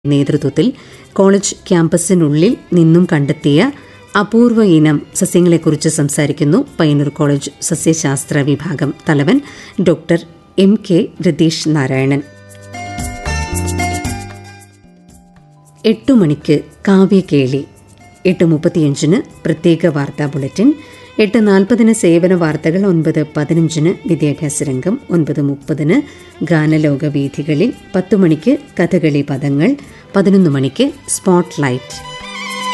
നേതൃത്വത്തിൽ കോളേജ് ക്യാമ്പസിനുള്ളിൽ നിന്നും കണ്ടെത്തിയ അപൂർവ ഇനം സസ്യങ്ങളെക്കുറിച്ച് സംസാരിക്കുന്നു പയ്യന്നൂർ കോളേജ് സസ്യശാസ്ത്ര വിഭാഗം തലവൻ doctor M K Ratheesh Narayanan എട്ടു മണിക്ക് കാവ്യകേളി എട്ട് മുപ്പത്തിയഞ്ചിന് പ്രത്യേക വാർത്താ ബുള്ളറ്റിൻ എട്ട് നാൽപ്പതിന് സേവന വാർത്തകൾ ഒൻപത് പതിനഞ്ചിന് വിദ്യാഭ്യാസ രംഗം ഒൻപത് മുപ്പതിന് ഗാനലോക വീഥികളിൽ പത്തു മണിക്ക് കഥകളി പദങ്ങൾ പതിനൊന്ന് മണിക്ക് സ്പോട്ട് ലൈറ്റ്